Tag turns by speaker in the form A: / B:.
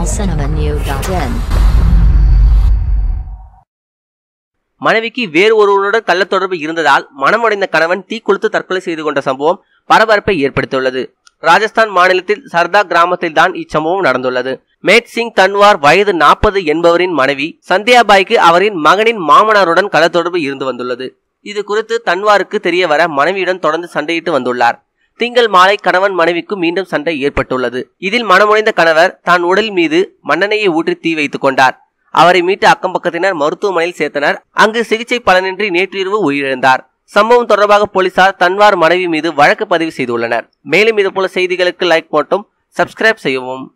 A: tamilcinemanew.in
B: மனைவிக்கு வேறு ஒருவருடன் கள்ள தொடர்பு இருந்ததால் மனமடைந்த கணவன் தீ கொளுத்து தற்கொலை செய்து கொண்ட சம்பவம் பரபரப்பை ஏற்படுத்தியுள்ளது ராஜஸ்தான் மாநிலத்தில் சர்தா கிராமத்தில் தான் இச்சம்பவம் நடந்துள்ளது மேட் சிங் தன்வார் வயது நாற்பது என்பவரின் மனைவி சந்தியாபாய்க்கு அவரின் மகனின் மாமனாருடன் கள்ள தொடர்பு இருந்து வந்துள்ளது இது குறித்து தன்வாருக்கு தெரிய வர மனைவியுடன் தொடர்ந்து சண்டையிட்டு வந்துள்ளார் திங்கள் மாலை கணவன் மனைவிக்கு மீண்டும் சண்டை ஏற்பட்டுள்ளது இதில் மனமுடைந்த கணவர் தான் உடல் மீது மண்ணெண்ணெயை ஊற்றி தீ வைத்துக் கொண்டார் அவரை மீட்டு அக்கம் பக்கத்தினர் மருத்துவமனையில் சேர்த்தனர் அங்கு சிகிச்சை பலனின்றி நேற்றிரவு உயிரிழந்தார் சம்பவம் தொடர்பாக போலீசார் தன்வார் மனைவி மீது வழக்கு பதிவு செய்துள்ளனர் மேலும் இதுபோல செய்திகளுக்கு லைக் மட்டும் சப்ஸ்கிரைப் செய்யவும்